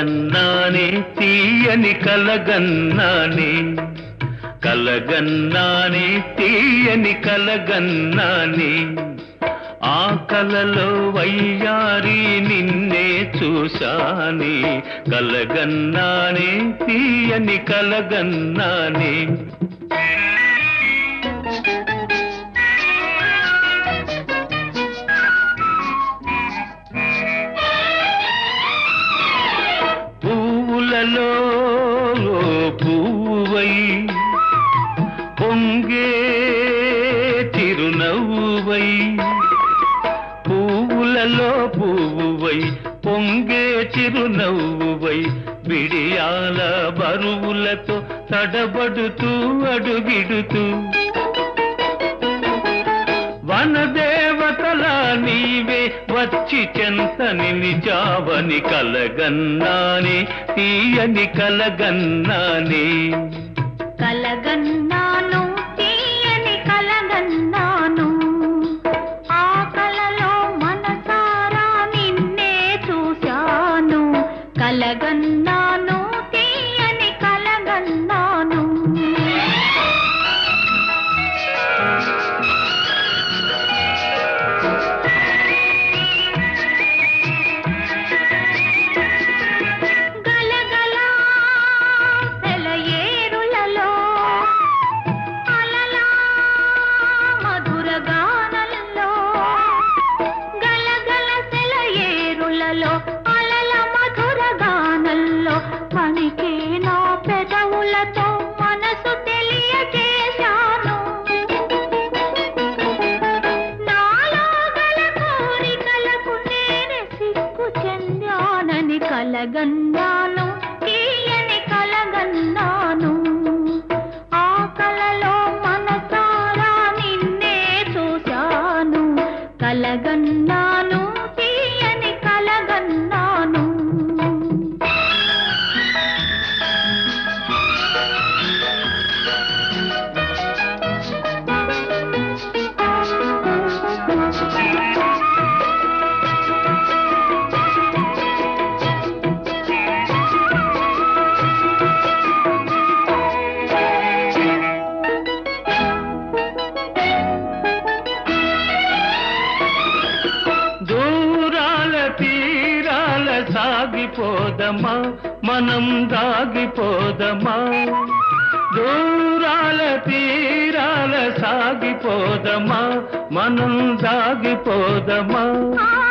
కలగన్నానే తీయని కలగన్నానే కలగన్నానే తీయని కలగన్నానే ఆ కలలో వయ్యారి నిన్నే చూశానే కలగన్నానే తీయని కలగన్నానే పువ్వులలో పువ్వువై పొంగే చిరునవ్వువై పువ్వులలో పువ్వువై పొంగే చిరునవ్వువై బిడియాల బరువులతో తడబడుతూ అడుగిడుతూ వనదేవతల నీవే వచ్చి చెంతని నిజావని కలగన్నానే తీయని కలగన్నానే కలగన్నాను తీయని కలగన్నాను ఆ కలలో మనసారా నిన్నే చూశాను కలగన్నాను తీయని కలగన్నాను గలగల సెలయేరులలో అలలా మధుర గానల్లో గలగల సెలయేరులలో అలల మధుర గానల్లో పనికే నా పెదవులతో మనసు తెలియజేశాను నాలో గల కోరికలకు నేనే సిగ్గు చెందానని కలగన్నాను తీయని కలగన్నాను ఆ కలలో మనసారా నిన్నే చూశాను కలగన్నాను తీయని కలగన్నాను దూరాల తీరాల సాగిపోదమా మనం దాగిపోదమా దూరాల తీరాల సాగిపోదమా మనం దాగిపోదమా ఆ